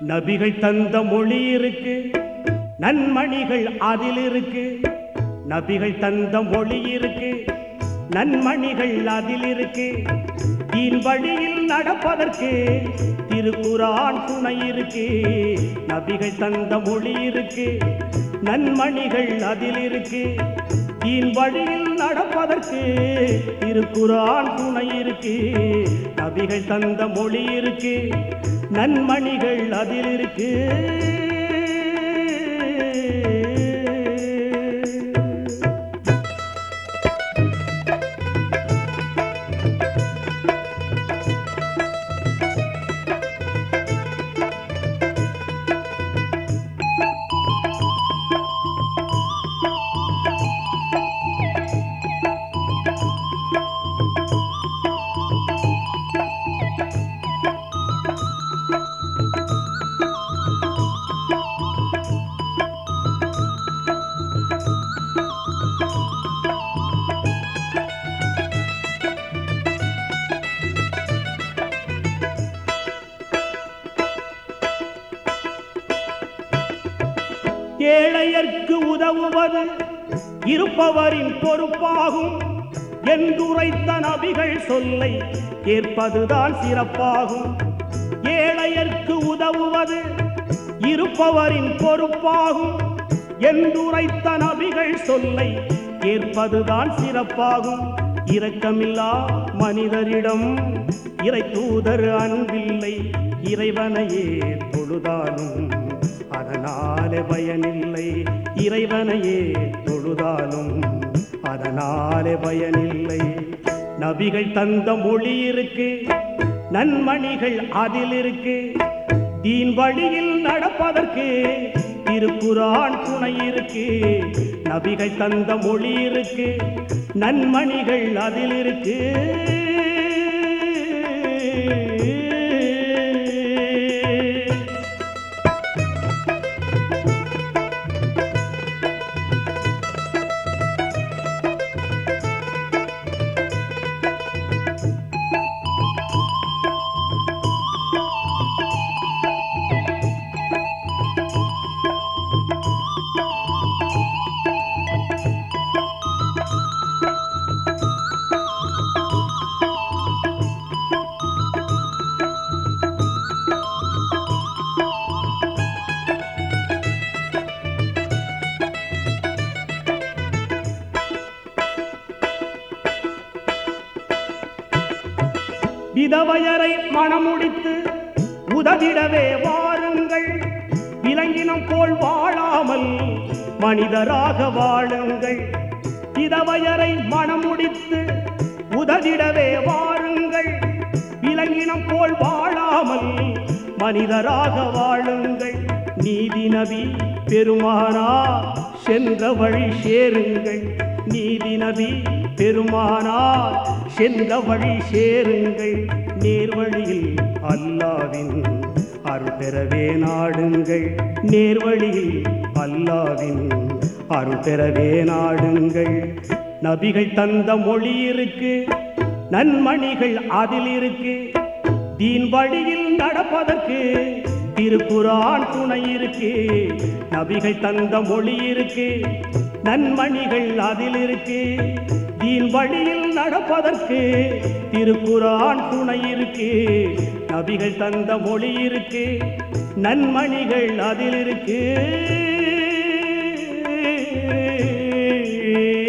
நபிகள் தந்த மொழி இருக்கு நன்மணிகள் அதில் இருக்கு நபிகள் தந்த மொழி இருக்கு நன்மணிகள் அதில் இருக்கு தீன் வழியில் நடப்பதற்கு திருக்குரான் துணை இருக்கு நபிகள் தந்த மொழி இருக்கு நன்மணிகள் அதில் இருக்கு தீன் வழியில் நடப்பதற்கு திருக்குரான் துணை இருக்கு நபிகள் தந்த மொழி இருக்கு நன்மணிகள் அதில் இருக்கு ஏழையர்க்கு உதவுவது இருப்பவரின் பொறுப்பாகும் என்றுரைத்த நபிகள் சொல்லை ஏற்பதுதான் சிறப்பாகும் ஏழையர்க்கு உதவுவது இருப்பவரின் பொறுப்பாகும் என்றுரைத்த நபிகள் சொல்லை ஏற்பதுதான் சிறப்பாகும் இரக்கமில்லா மனிதரிடம் இறை தூதர் அன்பில்லை இறைவனையே தொழுதாலும் அதனாலே பயனில்லை இறைவனையே தொழுதாலும் அதனாலே பயனில்லை நபிகள் தந்த மொழி இருக்கு நன்மணிகள் அதில் இருக்கு தீன் வழியில் நடப்பதற்கு திருக்குரான் துணை இருக்கு நபிகள் தந்த மொழி இருக்கு நன்மணிகள் அதில் இருக்கு விதவையரை மணமுடித்து உதவிடவே வாருங்கள் விலங்கினம் போல் வாழாமல் மனிதராக வாழுங்கள் விதவையரை மணமுடித்து உதவிடவே வாருங்கள் விலங்கினம் போல் வாழாமல் மனிதராக வாழுங்கள் நீதி நபி பெருமானா சென்ற வழி சேருங்கள் நீதி நபி பெருமானார் சென்ற வழி சேருங்கள் நேர்வழியில் அல்லாவின் அருள் பெறவே நாடுங்கள் நேர்வழியில் அல்லாவின் அருள் பெறவே நாடுங்கள் நபிகள் தந்த மொழி இருக்கு நன்மணிகள் அதில் இருக்கு தீன் வழியில் நடப்பதற்கு திருக்குரான் துணை இருக்கு நபிகள் தந்த மொழி இருக்கு நன்மணிகள் அதில் இருக்கு தீன் வழியில் நடப்பதற்கு திருக்குரான் துணை இருக்கு நபிகள் தந்த மொழி இருக்கு நன்மணிகள் அதில் இருக்கு